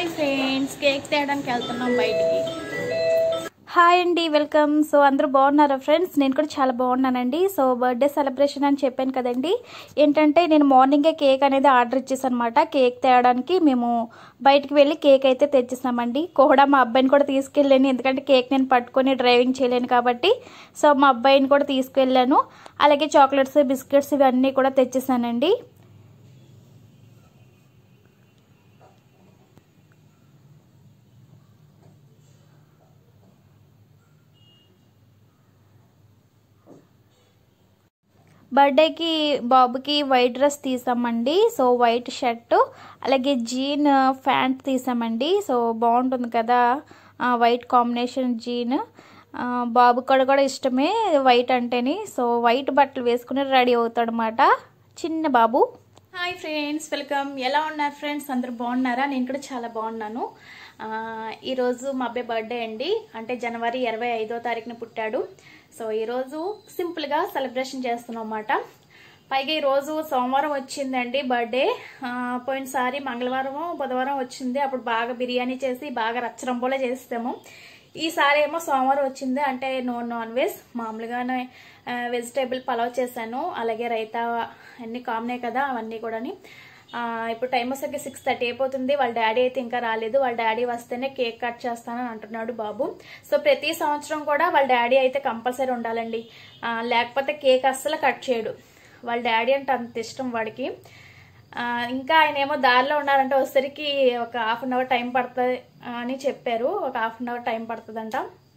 hi friends cake తేయడానికి వెళ్తున్నాం బయటికి hi అండి వెల్కమ్ సో అందరూ బాగున్నారా ఫ్రెండ్స్ నేను కూడా చాలా బాగున్నానండి సో బర్త్డే సెలబ్రేషన్ అని చెప్పాను కదండి ఏంటంటే నేను మార్నింగే కేక్ అనేది ఆర్డర్ ఇచ్చేసాను అనమాట కేక్ తేయడానికి మేము బయటికి వెళ్ళి కేక్ అయితే తెచ్చేసామండి కూడా మా అబ్బాయిని కూడా తీసుకెళ్ళాను ఎందుకంటే కేక్ నేను పట్టుకొని డ్రైవింగ్ చేయలేను కాబట్టి సో మా అబ్బాయిని కూడా తీసుకెళ్ళాను అలాగే చాక్లెట్స్ బిస్కెట్స్ ఇవన్నీ కూడా తెచ్చేసానండి బర్త్డేకి బాబుకి వైట్ డ్రెస్ తీసామండి సో వైట్ షర్ట్ అలాగే జీన్ ప్యాంట్ తీసామండి సో బాగుంటుంది కదా ఆ, వైట్ కాంబినేషన్ జీన్ ఆ, బాబు కూడా కూడా ఇష్టమే వైట్ అంటేని సో వైట్ బట్టలు వేసుకుని రెడీ అవుతాడనమాట చిన్న బాబు హాయ్ ఫ్రెండ్స్ వెల్కమ్ ఎలా ఉన్నారు ఫ్రెండ్స్ అందరూ బాగున్నారా నేను కూడా చాలా బాగున్నాను ఆ, ఈరోజు మా అబ్బాయి బర్త్డే అండి అంటే జనవరి ఇరవై ఐదో తారీఖున పుట్టాడు సో ఈరోజు సింపుల్గా సెలబ్రేషన్ చేస్తున్నాం అన్నమాట పైగా ఈరోజు సోమవారం వచ్చిందండి బర్త్డే ఆ, పోయినసారి మంగళవారం బుధవారం వచ్చింది అప్పుడు బాగా బిర్యానీ చేసి బాగా రచ్చరంబోలా చేస్తాము ఈసారి ఏమో సోమవారం వచ్చింది అంటే నో నాన్ వెజ్ మామూలుగానే వెజిటేబుల్ పలావ్ చేశాను అలాగే రైతా అన్ని కామనే కదా అవన్నీ కూడాని ఆ, ఇప్పుడు టైం వచ్చేసరికి సిక్స్ థర్టీ అయిపోతుంది వాళ్ళ డాడీ అయితే ఇంకా రాలేదు వాళ్ళ డాడీ వస్తేనే కేక్ కట్ చేస్తానని అంటున్నాడు బాబు సో ప్రతి సంవత్సరం కూడా వాళ్ళ డాడీ అయితే కంపల్సరీ ఉండాలండి ఆ, లేకపోతే కేక్ అస్సలు కట్ చేయడు వాళ్ళ డాడీ అంటే అంత ఇష్టం వాడికి ఆ, ఇంకా ఆయన ఏమో దారిలో ఉన్నారంటే వచ్చేసరికి ఒక హాఫ్ అన్ అవర్ టైం పడుతుంది అని చెప్పారు ఒక హాఫ్ అన్ అవర్ టైం పడుతుందంట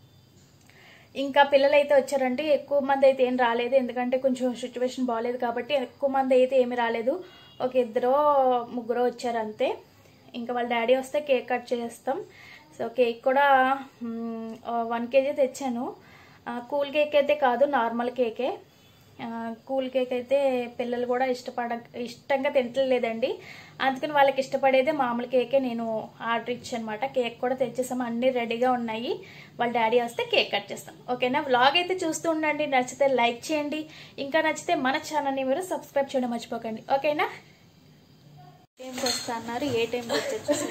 ఇంకా పిల్లలు అయితే వచ్చారంటే ఎక్కువ మంది అయితే ఏం రాలేదు ఎందుకంటే కొంచెం సిచ్యువేషన్ బాగాలేదు కాబట్టి ఎక్కువ మంది అయితే ఏమి రాలేదు ఒక ఇద్దరు ముగ్గురు వచ్చారు అంతే ఇంకా వాళ్ళ డాడీ వస్తే కేక్ కట్ చేస్తాం సో కేక్ కూడా వన్ కేజీ తెచ్చాను ఆ, కూల్ కేక్ అయితే కాదు నార్మల్ కేకే ఆ, కూల్ కేక్ అయితే పిల్లలు కూడా ఇష్టపడ ఇష్టంగా తింటలేదండి అందుకని వాళ్ళకి ఇష్టపడేదే మామూలు కేకే నేను ఆర్డర్ ఇచ్చానమాట కేక్ కూడా తెచ్చేసాము అన్నీ రెడీగా ఉన్నాయి వాళ్ళ డాడీ వస్తే కేక్ కట్ చేస్తాం ఓకేనా వ్లాగ్ అయితే చూస్తూ ఉండండి నచ్చితే లైక్ చేయండి ఇంకా నచ్చితే మన ఛానల్ని మీరు సబ్స్క్రైబ్ చేయడం మర్చిపోకండి ఓకేనా టైంకి వస్తా అన్నారు ఏ టైంకి వచ్చి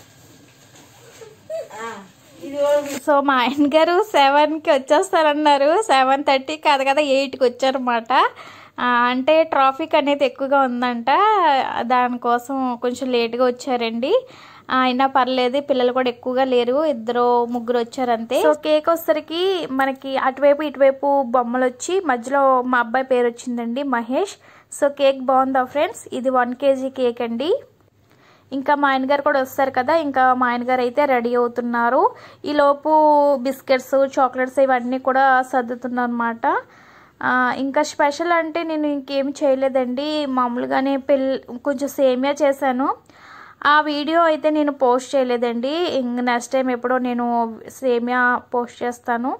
సో మా ఆయన గారు సెవెన్కి వచ్చేస్తారన్నారు సెవెన్ థర్టీ కాదు కదా ఎయిట్కి వచ్చారన్నమాట ఆ, అంటే ట్రాఫిక్ అనేది ఎక్కువగా ఉందంట దానికోసం కొంచెం లేట్గా వచ్చారండి ఆ, అయినా పర్లేదు పిల్లలు కూడా ఎక్కువగా లేరు ఇద్దరు ముగ్గురు వచ్చారు అంతే సో కేక్ వచ్చేసరికి మనకి అటువైపు ఇటువైపు బొమ్మలు వచ్చి మధ్యలో మా అబ్బాయి పేరు వచ్చిందండి మహేష్ సో కేక్ బాగుందా ఫ్రెండ్స్ ఇది వన్ కేజీ కేక్ అండి ఇంకా మా ఆయన గారు కూడా వస్తారు కదా ఇంకా మా ఆయన గారు అయితే రెడీ అవుతున్నారు ఈలోపు బిస్కెట్స్ చాక్లెట్స్ ఇవన్నీ కూడా సర్దుతున్నారు అనమాట ఇంకా స్పెషల్ అంటే నేను ఇంకేం చేయలేదండి మామూలుగానే పెళ్ళి కొంచెం సేమియా చేశాను ఆ వీడియో అయితే నేను పోస్ట్ చేయలేదండి ఇంక నెక్స్ట్ టైం ఎప్పుడో నేను సేమియా పోస్ట్ చేస్తాను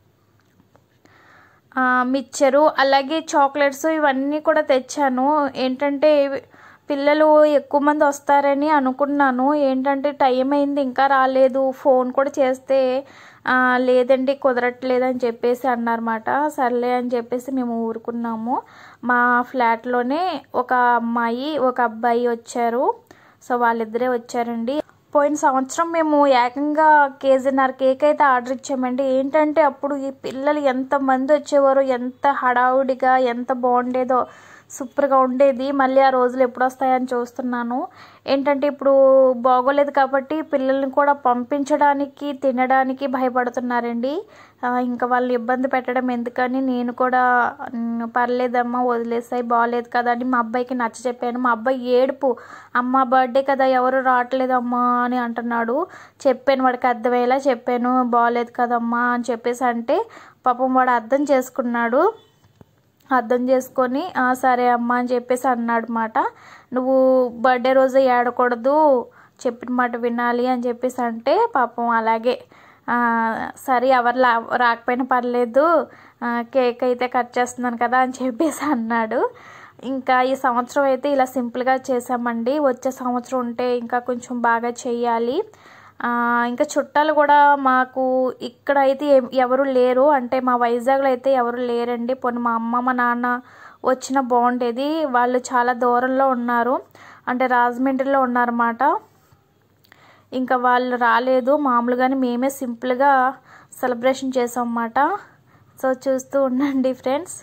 ఆ, మిక్చరు అలాగే చాక్లెట్స్ ఇవన్నీ కూడా తెచ్చాను ఏంటంటే పిల్లలు ఎక్కువ మంది వస్తారని అనుకున్నాను ఏంటంటే టైం అయింది ఇంకా రాలేదు ఫోన్ కూడా చేస్తే ఆ, లేదండి కుదరట్లేదు అని చెప్పేసి అన్నారన్నమాట సర్లే అని చెప్పేసి మేము ఊరుకున్నాము మా ఫ్లాట్లోనే ఒక అమ్మాయి ఒక అబ్బాయి వచ్చారు సో వాళ్ళిద్దరే వచ్చారండి పోయిన సంవత్సరం మేము ఏకంగా కేజీన్నర కేక్ అయితే ఆర్డర్ ఇచ్చామండి ఏంటంటే అప్పుడు ఈ పిల్లలు ఎంత మంది వచ్చేవారు ఎంత హడావుడిగా ఎంత బాగుండేదో సూపర్గా ఉండేది మళ్ళీ ఆ రోజులు ఎప్పుడు వస్తాయని చూస్తున్నాను ఏంటంటే ఇప్పుడు బాగోలేదు కాబట్టి పిల్లల్ని కూడా పంపించడానికి తినడానికి భయపడుతున్నారండి ఆ, ఇంకా వాళ్ళని ఇబ్బంది పెట్టడం ఎందుకని నేను కూడా "ఉమ్, పర్లేదమ్మా వదిలేసాయి బాగాలేదు కదా అని మా అబ్బాయికి నచ్చ చెప్పాను మా అబ్బాయి ఏడుపు అమ్మ బర్త్డే కదా ఎవరు రావట్లేదమ్మా అని అంటున్నాడు చెప్పాను వాడికి అర్థమయ్యేలా చెప్పాను బాగాలేదు కదమ్మా అని చెప్పేసి అంటే పాపం వాడు అర్థం చేసుకున్నాడు అర్థం చేసుకొని "ఆ, సరే అమ్మా అని చెప్పేసి అన్నాడు మాట నువ్వు బర్త్డే రోజు ఏడకూడదు చెప్పిన మాట వినాలి అని చెప్పేసి అంటే పాపం అలాగే "ఆ, సరే ఎవరు లా రాకపోయినా పర్లేదు ఆ, కేక్ అయితే కట్ చేస్తున్నాను కదా అని చెప్పేసి అన్నాడు ఇంకా ఈ సంవత్సరం అయితే ఇలా సింపుల్గా చేసామండి వచ్చే సంవత్సరం ఉంటే ఇంకా కొంచెం బాగా చెయ్యాలి ఆ, ఇంకా చుట్టాలు కూడా మాకు ఇక్కడ అయితే ఎం- ఎవరు లేరు అంటే మా వైజాగ్లో అయితే ఎవరు లేరండి పోనీ మా అమ్మ మా నాన్న వచ్చినా బాగుండేది వాళ్ళు చాలా దూరంలో ఉన్నారు అంటే రాజమండ్రిలో ఉన్నారన్నమాట ఇంకా వాళ్ళు రాలేదు మామూలుగానే మేమే సింపుల్గా సెలబ్రేషన్ చేసాం అన్నమాట సో చూస్తూ ఉండండి ఫ్రెండ్స్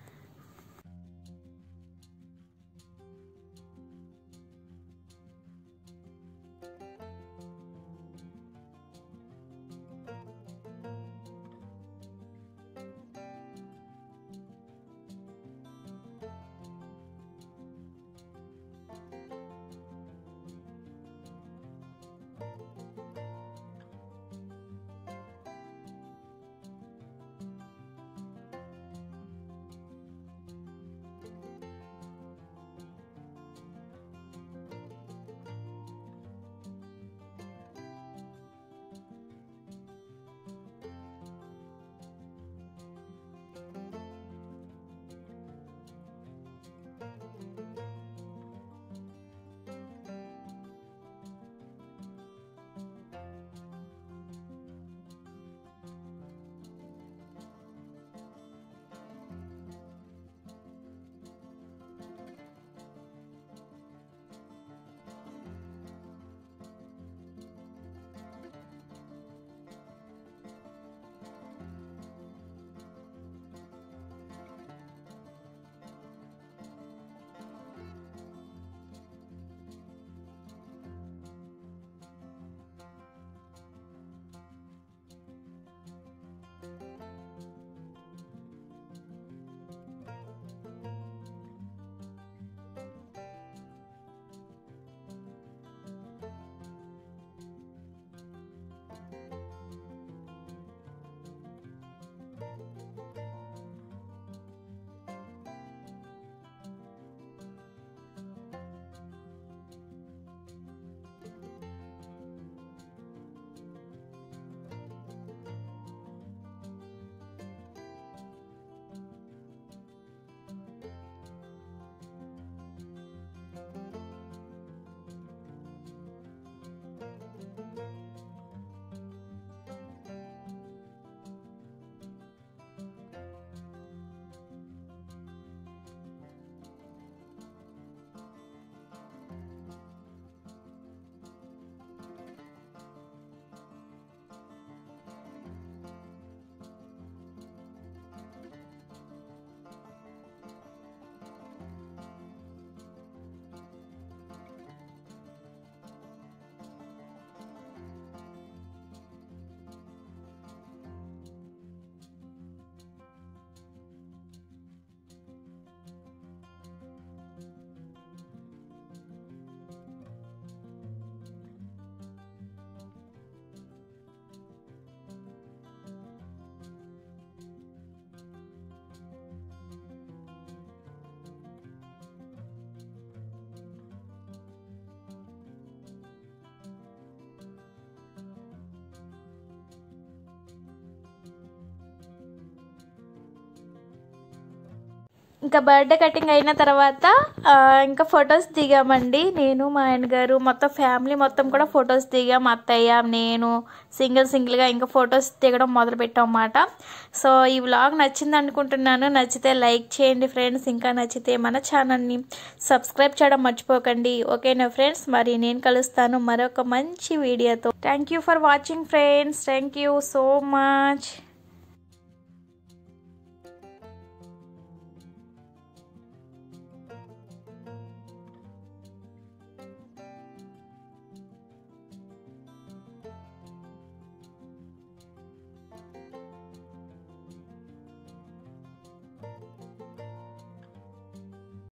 ఇంకా బర్త్డే కటింగ్ అయిన తర్వాత ఆ, ఇంకా ఫొటోస్ దిగామండి నేను మా ఆయన గారు మొత్తం ఫ్యామిలీ మొత్తం కూడా ఫొటోస్ దిగాం మా అత్తయ్య నేను సింగిల్ సింగిల్గా ఇంకా ఫొటోస్ దిగడం మొదలు పెట్టాం అన్నమాట సో ఈ వ్లాగ్ నచ్చింది అనుకుంటున్నాను నచ్చితే లైక్ చేయండి ఫ్రెండ్స్ ఇంకా నచ్చితే మన ఛానల్ని సబ్స్క్రైబ్ చేయడం మర్చిపోకండి ఓకేనా ఫ్రెండ్స్ మరి నేను కలుస్తాను మరొక మంచి వీడియోతో thank you for watching friends thank you so much